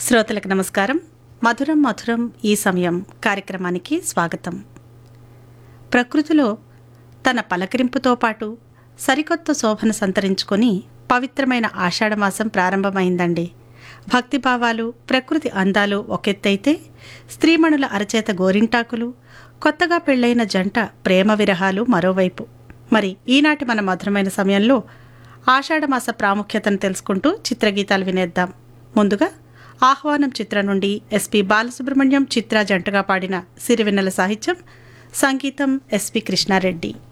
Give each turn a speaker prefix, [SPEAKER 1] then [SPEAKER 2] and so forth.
[SPEAKER 1] శ్రోతలకు నమస్కారం మధురం మధురం ఈ సమయం కార్యక్రమానికి స్వాగతం ప్రకృతిలో తన పలకరింపుతో పాటు సరికొత్త శోభను సంతరించుకొని పవిత్రమైన ఆషాఢమాసం ప్రారంభమైందండి భక్తిభావాలు ప్రకృతి అందాలు ఒకెత్తైతే స్త్రీమణుల అరచేత గోరింటాకులు కొత్తగా పెళ్ళైన జంట ప్రేమ విరహాలు మరోవైపు మరి ఈనాటి మన మధురమైన సమయంలో ఆషాఢమాస ప్రాముఖ్యతను తెలుసుకుంటూ చిత్రగీతాలు వినేద్దాం ముందుగా ఆహ్వానం చిత్రం నుండి ఎస్పి బాలసుబ్రహ్మణ్యం చిత్ర జంటగా పాడిన సిరివెన్నెల సాహిత్యం సంగీతం ఎస్పి కృష్ణారెడ్డి